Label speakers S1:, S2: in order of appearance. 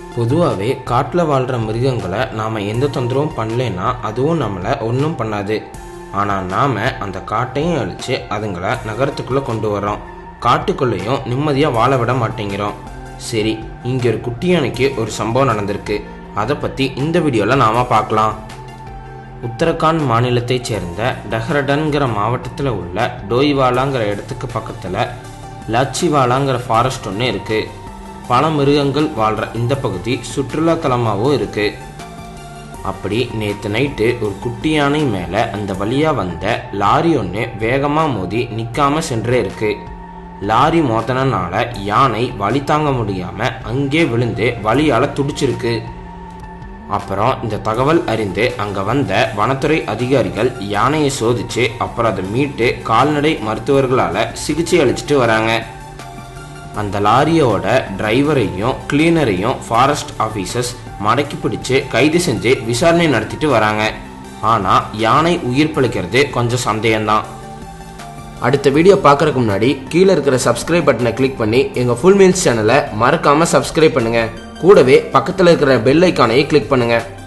S1: பொதுவாகவே காட்டில் வாழ்கிற மிருகங்களை நாம் எந்த தொந்தரவும் பண்ணலைன்னா அதுவும் நம்மளை ஒன்றும் பண்ணாது ஆனால் நாம் அந்த காட்டையும் அழித்து அதுங்களை நகரத்துக்குள்ளே கொண்டு வரோம் காட்டுக்குள்ளேயும் நிம்மதியாக வாழ விட மாட்டேங்கிறோம் சரி இங்கே ஒரு குட்டி யானைக்கு ஒரு சம்பவம் நடந்திருக்கு அதை பற்றி இந்த வீடியோவில் நாம் பார்க்கலாம் உத்தரகாண்ட் மாநிலத்தைச் சேர்ந்த டஹ்ரடன்கிற மாவட்டத்தில் உள்ள டோய்வாலாங்கிற இடத்துக்கு பக்கத்தில் லச்சிவாலாங்கிற ஃபாரஸ்ட் ஒன்று இருக்குது பல மிருகங்கள் வாழ்கிற இந்த பகுதி சுற்றுலா தலமாகவும் இருக்குது அப்படி நேற்று நைட்டு ஒரு குட்டி யானை மேலே அந்த வழியாக வந்த லாரி ஒன்று வேகமாக மோதி நிற்காம சென்றே இருக்கு லாரி மோதனனால யானை வலி தாங்க முடியாமல் அங்கே விழுந்து வலியால் துடிச்சிருக்கு அப்புறம் இந்த தகவல் அறிந்து அங்கே வந்த வனத்துறை அதிகாரிகள் யானையை சோதிச்சு அப்புறம் அதை மீட்டு கால்நடை மருத்துவர்களால் சிகிச்சை அளிச்சிட்டு வராங்க அந்த லாரியோட டிரைவரையும் கிளீனரையும் ஃபாரஸ்ட் ஆஃபீஸர்ஸ் மடக்கி பிடிச்சு கைது செஞ்சு விசாரணை நடத்திட்டு வராங்க ஆனால் யானை உயிர் பிழைக்கிறது கொஞ்சம் சந்தேகம்தான் அடுத்த வீடியோ பார்க்கறதுக்கு முன்னாடி கீழே இருக்கிற சப்ஸ்கிரைப் பட்டனை கிளிக் பண்ணி எங்கள் ஃபுல் மீல்ஸ் சேனலை மறக்காமல் சப்ஸ்கிரைப் பண்ணுங்கள் கூடவே பக்கத்தில் இருக்கிற பெல் ஐக்கானையும் கிளிக் பண்ணுங்கள்